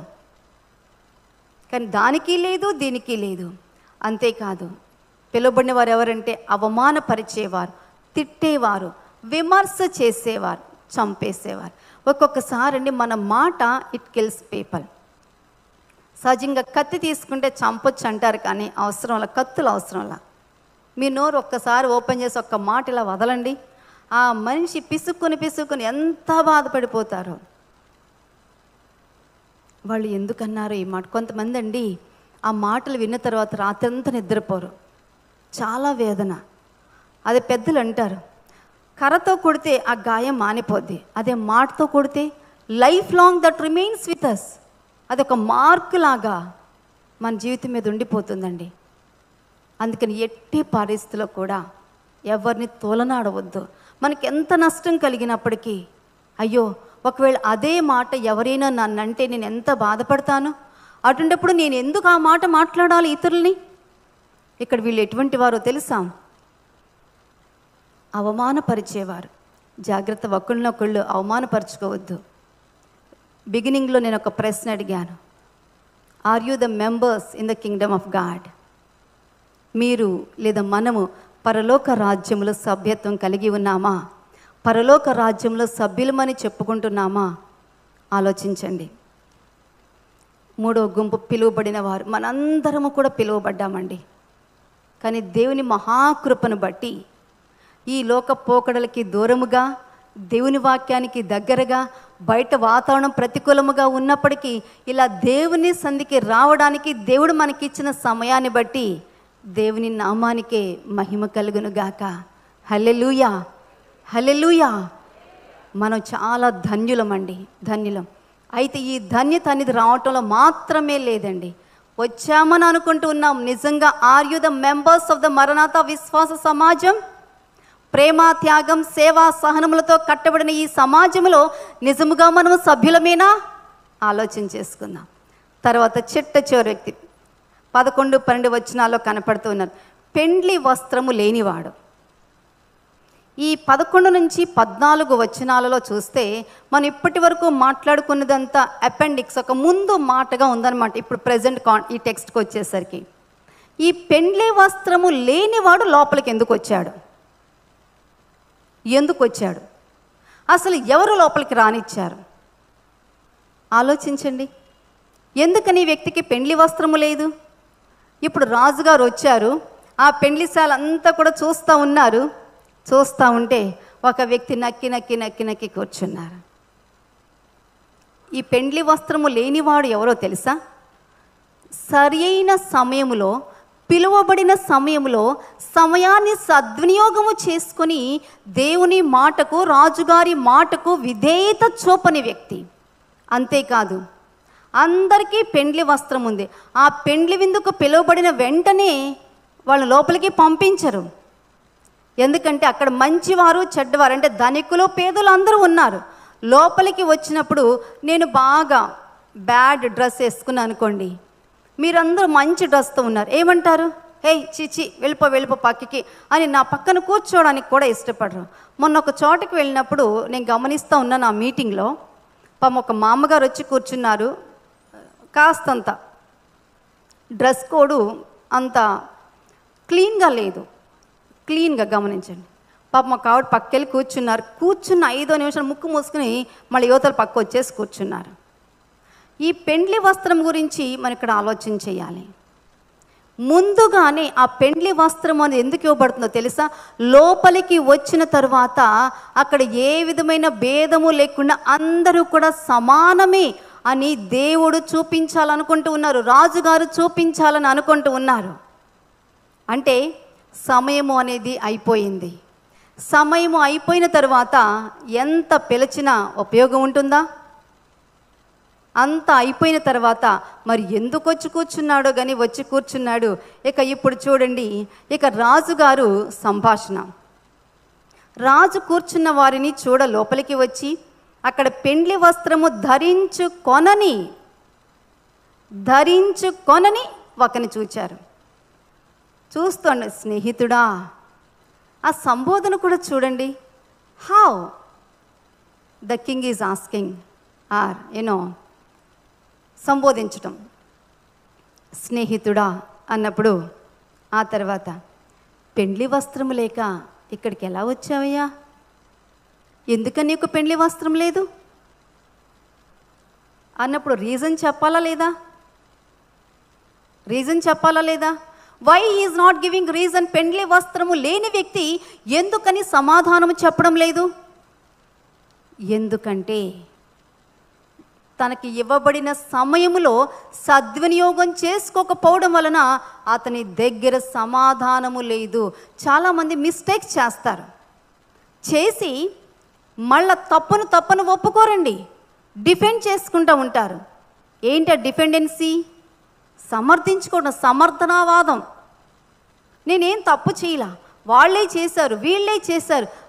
కానీ దానికి లేదు దీనికి లేదు అంతేకాదు పిలువబడిన వారు ఎవరంటే అవమానపరిచేవారు తిట్టేవారు విమర్శ చేసేవారు చంపేసేవారు ఒక్కొక్కసారి అండి మన మాట ఇట్ కిల్స్ పీపుల్ సహజంగా కత్తి తీసుకుంటే చంపొచ్చు అంటారు కానీ అవసరంలా కత్తులు అవసరంలా మీ నోరు ఒక్కసారి ఓపెన్ చేసి ఒక్క మాట ఇలా వదలండి ఆ మనిషి పిసుక్కుని పిసుక్కుని ఎంత బాధపడిపోతారో వాళ్ళు ఎందుకన్నారు ఈ మాట కొంతమంది అండి ఆ మాటలు విన్న తర్వాత రాత్రంతా నిద్రపోరు చాలా వేదన అదే పెద్దలు అంటారు కర్రతో కొడితే ఆ గాయం మానిపోద్ది అదే మాటతో కొడితే life long that remains with us అది ఒక మార్క్ లాగా మన జీవితం మీద ఉండిపోతుందండి అందుకని ఎట్టి పరిస్థితిలో కూడా ఎవరిని తోలనాడవద్దు మనకి ఎంత నష్టం కలిగినప్పటికీ అయ్యో ఒకవేళ అదే మాట ఎవరైనా నన్నంటే నేను ఎంత బాధపడతాను అటుంటప్పుడు నేను ఎందుకు ఆ మాట మాట్లాడాలి ఇతరుల్ని ఇక్కడ వీళ్ళు ఎటువంటి వారో తెలుసా అవమానపరిచేవారు జాగ్రత్త ఒకళ్ళనొకళ్ళు అవమానపరుచుకోవద్దు బిగినింగ్లో నేను ఒక ప్రశ్న అడిగాను are you the members in the kingdom of God మీరు లేదా మనము పరలోక రాజ్యంలో సభ్యత్వం కలిగి ఉన్నామా పరలోక రాజ్యంలో సభ్యులమని చెప్పుకుంటున్నామా ఆలోచించండి మూడో గుంపు పిలువబడిన వారు మనందరము కూడా పిలువబడ్డామండి కానీ దేవుని మహాకృపను బట్టి ఈ లోక పోకడలకి దూరముగా దేవుని వాక్యానికి దగ్గరగా బయట వాతావరణం ప్రతికూలముగా ఉన్నప్పటికీ ఇలా దేవుని సంధికి రావడానికి దేవుడు మనకిచ్చిన సమయాన్ని బట్టి దేవుని నామానికే మహిమ కలుగును గాక హల్లెలూయా హల్లెలూయా మనం చాలా ధన్యులమండి ధన్యులం అయితే ఈ ధన్యత అనేది రావటంలో మాత్రమే లేదండి వచ్చామని అనుకుంటూ ఉన్నాం నిజంగా are you the members of the మరణాత విశ్వాస సమాజం ప్రేమ త్యాగం సేవా సహనములతో కట్టబడిన ఈ సమాజంలో నిజముగా మనం సభ్యులమేనా ఆలోచన చేసుకుందాం తర్వాత చిట్ట చివరి వ్యక్తి పదకొండు పన్నెండు వచనాల్లో కనపడుతూ ఉన్నారు పెండ్లి వస్త్రము లేనివాడు ఈ పదకొండు నుంచి పద్నాలుగు వచనాలలో చూస్తే మనం ఇప్పటి వరకు మాట్లాడుకున్నదంతా అపెండిక్స్ ఒక ముందు మాటగా ఉందన్నమాట ఇప్పుడు ప్రజెంట్ కాన్ ఈ టెక్స్ట్కి వచ్చేసరికి ఈ పెండ్లి వస్త్రము లేనివాడు లోపలికి ఎందుకు వచ్చాడు ఎందుకు వచ్చాడు అసలు ఎవరు లోపలికి రానిచ్చారు ఆలోచించండి ఎందుకని ఈ వ్యక్తికి పెండ్లి వస్త్రము లేదు ఇప్పుడు రాజుగారు వచ్చారు ఆ పెండ్లిశాల అంతా కూడా చూస్తూ ఉన్నారు చూస్తూ ఉంటే ఒక వ్యక్తి నక్కి నక్కి నక్కి నక్కి కూర్చున్నారు ఈ పెండ్లి వస్త్రము లేనివాడు ఎవరో తెలుసా సరి అయిన సమయములో పిలువబడిన సమయంలో సమయాన్ని సద్వినియోగము చేసుకొని దేవుని మాటకు రాజుగారి మాటకు విధేయత చూపని వ్యక్తి అంతేకాదు అందరికీ పెండ్లి వస్త్రం ఉంది ఆ పెండ్లి విందుకు పిలువబడిన వెంటనే వాళ్ళు లోపలికి పంపించరు ఎందుకంటే అక్కడ మంచివారు చెడ్డవారు అంటే ధనికులు పేదలు అందరూ ఉన్నారు లోపలికి వచ్చినప్పుడు నేను బాగా బ్యాడ్ డ్రెస్ వేసుకున్నాను అనుకోండి మీరందరూ మంచి డ్రెస్తో ఉన్నారు ఏమంటారు హేయ్ చిచి వెళ్ళిపో వెళ్ళిపో పక్కకి అని నా పక్కన కూర్చోవడానికి కూడా ఇష్టపడరు మొన్న ఒక చోటకి వెళ్ళినప్పుడు నేను గమనిస్తూ ఉన్నాను ఆ మీటింగ్లో పాపం ఒక మామగారు వచ్చి కూర్చున్నారు కాస్తంత డ్రెస్ కోడు అంత క్లీన్గా లేదు క్లీన్గా గమనించండి పాప మా కావిడ పక్కెళ్ళి కూర్చున్నారు కూర్చున్న ఐదో నిమిషాలు ముక్కు మూసుకుని మళ్ళీ యువతల పక్క వచ్చేసి కూర్చున్నారు ఈ పెండ్లి వస్త్రం గురించి మనం ఇక్కడ ఆలోచన చేయాలి ముందుగానే ఆ పెండ్లి వస్త్రం అనేది ఎందుకు ఇవ్వబడుతుందో తెలుసా లోపలికి వచ్చిన తర్వాత అక్కడ ఏ విధమైన భేదము లేకుండా అందరూ కూడా సమానమే అని దేవుడు చూపించాలనుకుంటూ ఉన్నారు రాజుగారు చూపించాలని అనుకుంటూ ఉన్నారు అంటే సమయము అనేది అయిపోయింది సమయము అయిపోయిన తర్వాత ఎంత పిలిచినా ఉపయోగం ఉంటుందా అంత అయిపోయిన తర్వాత మరి ఎందుకు వచ్చి కూర్చున్నాడో కానీ వచ్చి కూర్చున్నాడు ఇక ఇప్పుడు చూడండి ఇక రాజుగారు సంభాషణ రాజు కూర్చున్న వారిని చూడ లోపలికి వచ్చి అక్కడ పెండ్లి వస్త్రము ధరించు కొనని ధరించు కొనని ఒకని చూచారు చూస్తుండ స్నేహితుడా ఆ సంబోధన కూడా చూడండి how the king is asking are you know సంబోధించటం స్నేహితుడా అన్నప్పుడు ఆ తర్వాత పెండ్లి వస్త్రము లేక ఇక్కడికి ఎలా వచ్చావయ్యా ఎందుకని నీకు పెండ్లి వస్త్రం లేదు అన్నప్పుడు రీజన్ చెప్పాలా లేదా రీజన్ చెప్పాలా లేదా why is not giving reason పెండ్లి వస్త్రము లేని వ్యక్తి ఎందుకని సమాధానము చెప్పడం లేదు ఎందుకంటే తనకి ఇవ్వబడిన సమయములో సద్వినియోగం చేసుకోకపోవడం వలన అతని దగ్గర సమాధానము లేదు చాలామంది మిస్టేక్స్ చేస్తారు చేసి మళ్ళా తప్పును తప్పును ఒప్పుకోరండి డిఫెండ్ చేసుకుంటూ ఉంటారు ఏంటి ఆ డిపెండెన్సీ సమర్థించుకోవడం సమర్థనావాదం నేనేం తప్పు చేయలా వాళ్ళే చేశారు వీళ్ళే చేశారు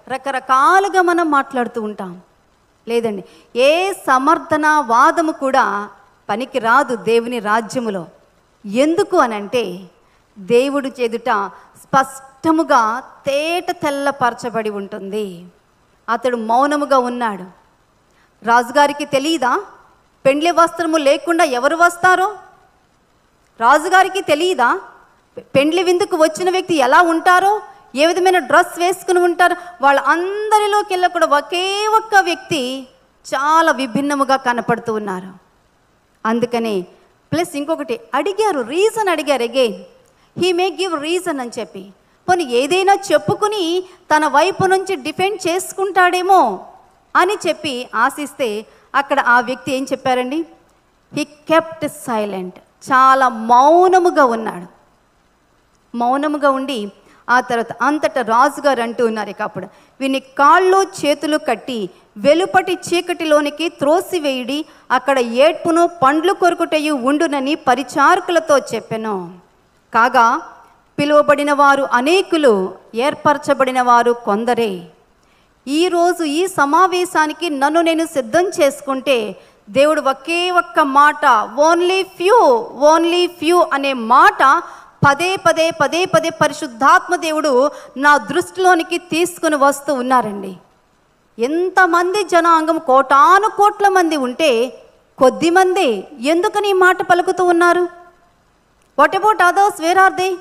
రకరకాలుగా మనం మాట్లాడుతూ ఉంటాం లేదండి ఏ సమర్థన వాదము కూడా పనికి రాదు దేవుని రాజ్యములో ఎందుకు అనంటే దేవుడు చేదుట స్పష్టముగా తేట తెల్లపరచబడి ఉంటుంది అతడు మౌనముగా ఉన్నాడు రాజుగారికి తెలియదా పెండ్లి వస్త్రము లేకుండా ఎవరు వస్తారో రాజుగారికి తెలియదా పెండ్లి విందుకు వచ్చిన వ్యక్తి ఎలా ఉంటారో ఏ విధమైన డ్రెస్ వేసుకుని ఉంటారు వాళ్ళ అందరిలోకి వెళ్ళి కూడా ఒకే ఒక్క వ్యక్తి చాలా విభిన్నముగా కనపడుతూ ఉన్నారు అందుకని ప్లస్ ఇంకొకటి అడిగారు రీజన్ అడిగారు again he may give reason అని చెప్పి పోనీ ఏదైనా చెప్పుకుని తన వైపు నుంచి డిఫెండ్ చేసుకుంటాడేమో అని చెప్పి ఆశిస్తే అక్కడ ఆ వ్యక్తి ఏం చెప్పారండి హీ కెప్ట్ సైలెంట్ చాలా మౌనముగా ఉన్నాడు మౌనముగా ఉండి ఆ తర్వాత అంతటా రాజుగారు అంటూ ఉన్నారు ఇక అప్పుడు వీని కాళ్ళు చేతులు కట్టి వెలుపటి చీకటిలోనికి త్రోసివేయుడి అక్కడ ఏడ్పును పండ్లు కొరుకుటయు ఉండునని పరిచారకులతో చెప్పెను కాగా పిలువబడిన వారు అనేకులు ఏర్పరచబడిన వారు కొందరే ఈరోజు ఈ సమావేశానికి నన్ను నేను సిద్ధం చేసుకుంటే దేవుడు ఒకే ఒక్క మాట ఓన్లీ ఫ్యూ ఓన్లీ ఫ్యూ అనే మాట పదే పదే పదే పదే పరిశుద్ధాత్మ దేవుడు నా దృష్టిలోనికి తీసుకుని వస్తూ ఉన్నారండి ఎంతమంది జనాంగం కోటాను కోట్ల మంది ఉంటే కొద్ది మంది ఎందుకని ఈ మాట పలుకుతూ ఉన్నారు what about others where are they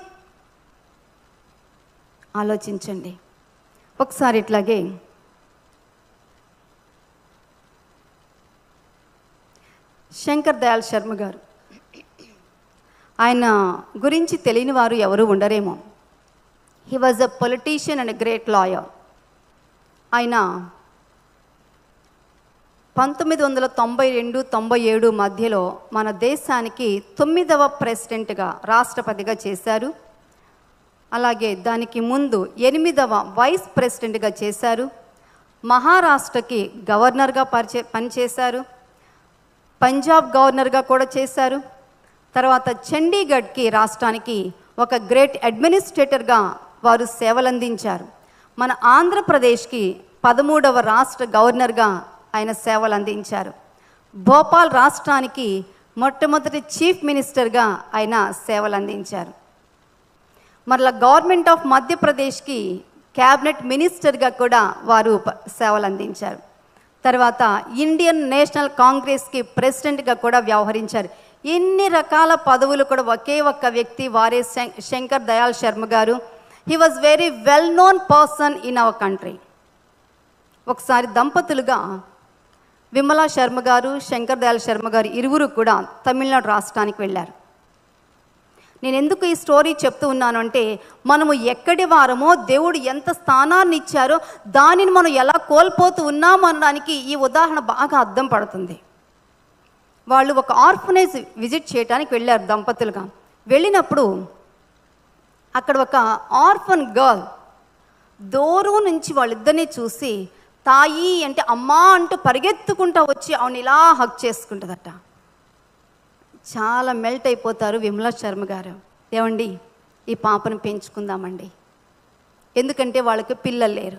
ఆలోచించండి ఒకసారి ఇట్లాగే శంకర్ దయాల్ శర్మ గారు ఆయన గురించి తెలియని వారు ఎవరు ఉండరేమో he was a politician and great lawyer ఆయన పంతొమ్మిది వందల తొంభై రెండు తొంభై ఏడు మధ్యలో మన దేశానికి తొమ్మిదవ ప్రెసిడెంట్గా రాష్ట్రపతిగా చేశారు అలాగే దానికి ముందు ఎనిమిదవ వైస్ ప్రెసిడెంట్గా చేశారు మహారాష్ట్రకి గవర్నర్గా పరిచే పనిచేశారు పంజాబ్ గవర్నర్గా కూడా చేశారు తర్వాత చండీగఢ్కి రాష్ట్రానికి ఒక గ్రేట్ అడ్మినిస్ట్రేటర్గా వారు సేవలందించారు మన ఆంధ్రప్రదేశ్కి పదమూడవ రాష్ట్ర గవర్నర్గా ఆయన సేవలు అందించారు భోపాల్ రాష్ట్రానికి మొట్టమొదటి చీఫ్ మినిస్టర్గా ఆయన సేవలు అందించారు మరలా గవర్నమెంట్ ఆఫ్ మధ్యప్రదేశ్కి క్యాబినెట్ మినిస్టర్గా కూడా వారు ప- సేవలు అందించారు తర్వాత ఇండియన్ నేషనల్ కాంగ్రెస్కి ప్రెసిడెంట్గా కూడా వ్యవహరించారు ఎన్ని రకాల పదవులు కూడా ఒకే ఒక్క వ్యక్తి వారే శం- శంకర్ దయాల్ శర్మ గారు he was very well known person in our country ఒకసారి దంపతులుగా విమలా శర్మ గారు శంకర్ దయాల్ శర్మ గారు ఇరువురు కూడా తమిళనాడు రాష్ట్రానికి వెళ్ళారు నేను ఎందుకు ఈ స్టోరీ చెప్తూ ఉన్నాను అంటే మనము ఎక్కడి వారమో దేవుడు ఎంత స్థానాన్ని ఇచ్చారో దానిని మనం ఎలా కోల్పోతూ ఉన్నాము అనడానికి ఈ ఉదాహరణ బాగా అర్థం పడుతుంది వాళ్ళు ఒక ఆర్ఫనైజ్ విజిట్ చేయడానికి వెళ్ళారు దంపతులుగా వెళ్ళినప్పుడు అక్కడ ఒక ఆర్ఫన్ గర్ల్ దూరం నుంచి వాళ్ళిద్దరిని చూసి తాయి అంటే అమ్మా అంటూ పరిగెత్తుకుంటా వచ్చి ఆవిడ ఇలా హక్ చేసుకుంటుందట చాలా మెల్ట్ అయిపోతారు విమలా శర్మ గారు ఏమండి ఈ పాపను పెంచుకుందామండి ఎందుకంటే వాళ్ళకి పిల్లలు లేరు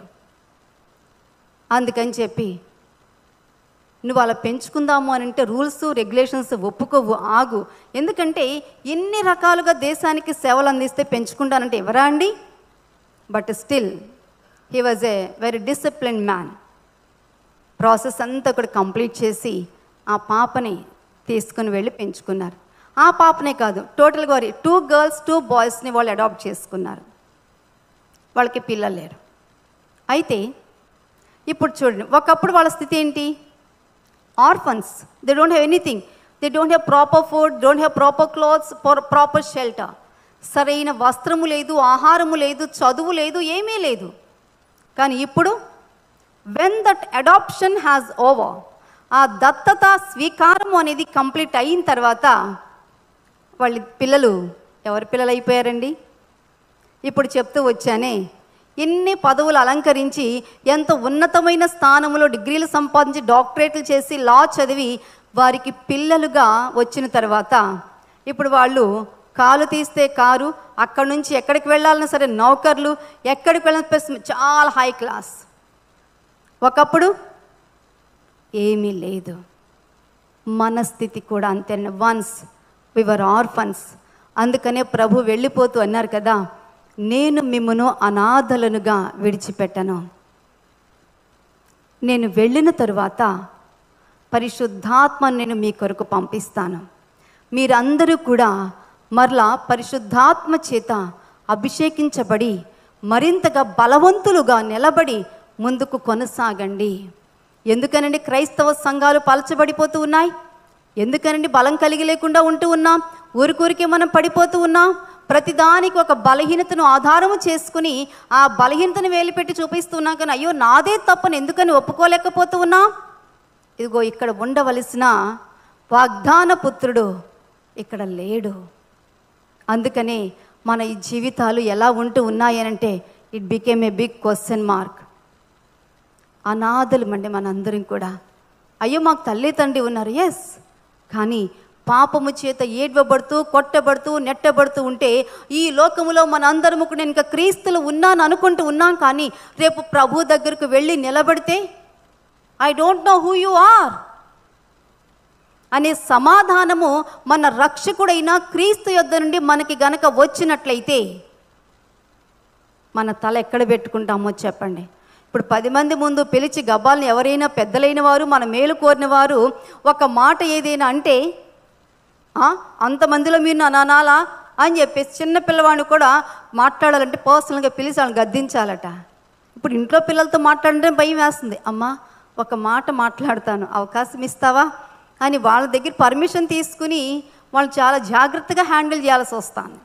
అందుకని చెప్పి నువ్వు అలా పెంచుకుందాము అని అంటే రూల్స్ రెగ్యులేషన్స్ ఒప్పుకోవు ఆగు ఎందుకంటే ఎన్ని రకాలుగా దేశానికి సేవలు అందిస్తే పెంచుకుంటానంటే ఎవరా అండి but still he was a very discipline man process అంతా కూడా కంప్లీట్ చేసి ఆ పాపని తీసుకుని వెళ్ళి పెంచుకున్నారు ఆ పాపనే కాదు టోటల్గా వారి టూ గర్ల్స్ టూ బాయ్స్ని వాళ్ళు అడాప్ట్ చేసుకున్నారు వాళ్ళకి పిల్లలు లేరు అయితే ఇప్పుడు చూడండి ఒకప్పుడు వాళ్ళ స్థితి ఏంటి orphans they don't have anything they don't have proper food don't have proper clothes proper shelter సరైన వస్త్రము లేదు ఆహారము లేదు చదువు లేదు ఏమీ లేదు కానీ ఇప్పుడు when that adoption has over ఆ దత్తత స్వీకారము అనేది కంప్లీట్ అయిన తర్వాత వాళ్ళ పిల్లలు ఎవరి పిల్లలు అయిపోయారండి ఇప్పుడు చెప్తూ వచ్చానే ఎన్ని పదవులు అలంకరించి ఎంత ఉన్నతమైన స్థానంలో డిగ్రీలు సంపాదించి డాక్టరేట్లు చేసి లా చదివి వారికి పిల్లలుగా వచ్చిన తర్వాత ఇప్పుడు వాళ్ళు కాలు తీస్తే కారు అక్కడి నుంచి ఎక్కడికి వెళ్ళాలన్నా సరే నౌకర్లు ఎక్కడికి వెళ్ళిన ప్లస్ చాలా హై క్లాస్ ఒకప్పుడు ఏమీ లేదు మన స్థితి కూడా అంతే వన్స్ వివర్ ఆర్ఫన్స్ అందుకనే ప్రభు వెళ్ళిపోతూ అన్నారు కదా నేను మిమ్మను అనాథలనుగా విడిచిపెట్టను నేను వెళ్ళిన తరువాత పరిశుద్ధాత్మ నేను మీ కొరకు పంపిస్తాను మీరందరూ కూడా మరలా పరిశుద్ధాత్మ చేత అభిషేకించబడి మరింతగా బలవంతులుగా నిలబడి ముందుకు కొనసాగండి ఎందుకనండి క్రైస్తవ సంఘాలు పలచబడిపోతూ ఉన్నాయి ఎందుకనండి బలం కలిగి లేకుండా ఉంటూ ఉన్నాం ఊరికూరికే మనం పడిపోతూ ఉన్నాం ప్రతిదానికి ఒక బలహీనతను ఆధారము చేసుకుని ఆ బలహీనతను వేలిపెట్టి చూపిస్తున్నాం కానీ అయ్యో నాదే తప్పని ఎందుకని ఒప్పుకోలేకపోతూ ఉన్నాం ఇదిగో ఇక్కడ ఉండవలసిన వాగ్దాన పుత్రుడు ఇక్కడ లేడు అందుకనే మన ఈ జీవితాలు ఎలా ఉంటూ ఉన్నాయనంటే it became a big question mark అనాథలు మండి మనందరం కూడా అయ్యో మాకు తల్లి తండ్రి ఉన్నారు ఎస్ కానీ పాపము చేత ఏడ్వబడుతూ కొట్టబడుతూ నెట్టబడుతూ ఉంటే ఈ లోకములో మనందరము కూడా నేను ఇంకా క్రీస్తులు ఉన్నాను అనుకుంటూ ఉన్నాం కానీ రేపు ప్రభు దగ్గరకు వెళ్ళి నిలబడితే I don't know who you are అనే సమాధానము మన రక్షకుడైన క్రీస్తు యొద్ద నుండి మనకి గనక వచ్చినట్లయితే మన తల ఎక్కడ పెట్టుకుంటామో చెప్పండి ఇప్పుడు పది మంది ముందు పిలిచి గబ్బాలను ఎవరైనా పెద్దలైన వారు మన మేలు కోరిన వారు ఒక మాట ఏదైనా అంటే "ఆ, అంతమందిలో మీరు నా నానాలా అని చెప్పేసి చిన్న పిల్లవాడిని కూడా మాట్లాడాలంటే పర్సనల్గా పిలిచి వాళ్ళని గద్దించాలట ఇప్పుడు ఇంట్లో పిల్లలతో మాట్లాడంటే భయం వేస్తుంది అమ్మా ఒక మాట మాట్లాడతాను అవకాశం ఇస్తావా అని వాళ్ళ దగ్గర పర్మిషన్ తీసుకుని వాళ్ళు చాలా జాగ్రత్తగా హ్యాండిల్ చేయాల్సి వస్తాను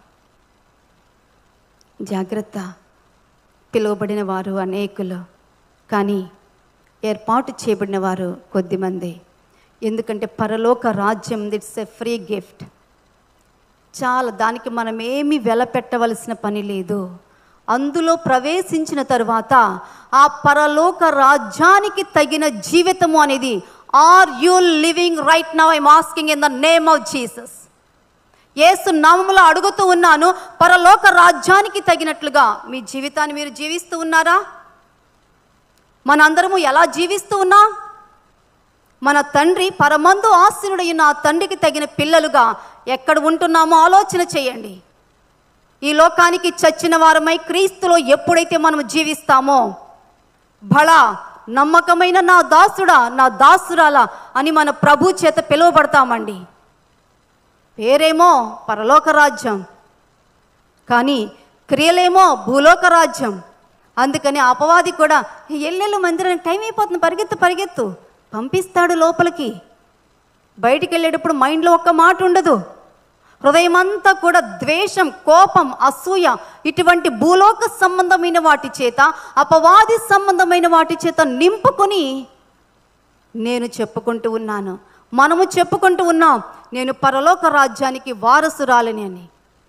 జాగ్రత్త పిలువబడిన వారు అనేకులు కానీ ఏర్పాటు చేయబడిన వారు కొద్దిమంది ఎందుకంటే పరలోక రాజ్యం ఇట్స్ ఎ ఫ్రీ గిఫ్ట్ చాలా దానికి మనం ఏమి వెల పెట్టవలసిన పని లేదు అందులో ప్రవేశించిన తరువాత ఆ పరలోక రాజ్యానికి తగిన జీవితము అనేది are you living right now I'm asking in the name of Jesus Yesu నామములో అడుగుతూ ఉన్నాను పరలోక రాజ్యానికి తగినట్లుగా మీ జీవితాన్ని మీరు జీవిస్తూ ఉన్నారా మనందరము ఎలా జీవిస్తూ ఉన్నాం మన తండ్రి పరమందు ఆశీనుడైన ఆ తండ్రికి తగిన పిల్లలుగా ఎక్కడ ఉంటున్నామో ఆలోచన చేయండి ఈ లోకానికి చచ్చిన వారమై క్రీస్తులో ఎప్పుడైతే మనం జీవిస్తామో బళ నమ్మకమైన నా దాసుడా నా దాసురాలా అని మన ప్రభు చేత పిలువబడతామండి పేరేమో పరలోక రాజ్యం కానీ క్రియలేమో భూలోక రాజ్యం అందుకని అపవాది కూడా ఎల్లెళ్ళు మందిరానికి టైం అయిపోతుంది పరిగెత్తు పరిగెత్తు పంపిస్తాడు లోపలికి బయటికి వెళ్ళేటప్పుడు మైండ్లో ఒక్క మాట ఉండదు హృదయం అంతా కూడా ద్వేషం కోపం అసూయ ఇటువంటి భూలోక సంబంధమైన వాటి చేత అపవాది సంబంధమైన వాటి చేత నింపుకొని నేను చెప్పుకుంటూ ఉన్నాను మనము చెప్పుకుంటూ ఉన్నాం నేను పరలోక రాజ్యానికి వారసురాలని అని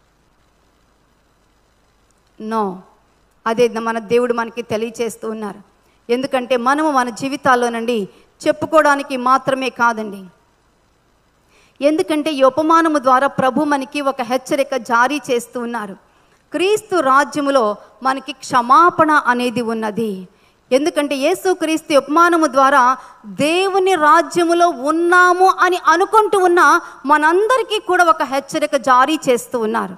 నో అదే మన దేవుడు మనకి తెలియచేస్తూ ఉన్నారు ఎందుకంటే మనము మన జీవితాల్లోనండి చెప్పుకోవడానికి మాత్రమే కాదండి ఎందుకంటే ఈ ఉపమానము ద్వారా ప్రభు మనకి ఒక హెచ్చరిక జారీ చేస్తూ ఉన్నారు క్రీస్తు రాజ్యములో మనకి క్షమాపణ అనేది ఉన్నది ఎందుకంటే యేసు క్రీస్తు ఉపమానము ద్వారా దేవుని రాజ్యములో ఉన్నాము అని అనుకుంటూ ఉన్న మనందరికీ కూడా ఒక హెచ్చరిక జారీ చేస్తూ ఉన్నారు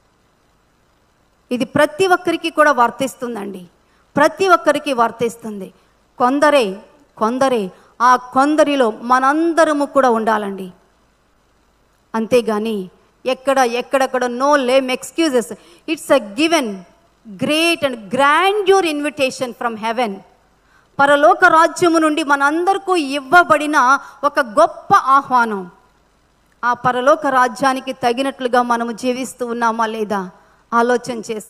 ఇది ప్రతి ఒక్కరికి కూడా వర్తిస్తుందండి ప్రతి ఒక్కరికి వర్తిస్తుంది కొందరే కొందరే ఆ కొందరిలో మనందరము కూడా ఉండాలండి అంతేగాని ఎక్కడ ఎక్కడెక్కడ no lame excuses it's a given great and grandeur invitation from heaven పరలోక రాజ్యము నుండి మనందరికీ ఇవ్వబడిన ఒక గొప్ప ఆహ్వానం ఆ పరలోక రాజ్యానికి తగినట్లుగా మనము జీవిస్తూ ఉన్నామా లేదా ఆలోచన చేసి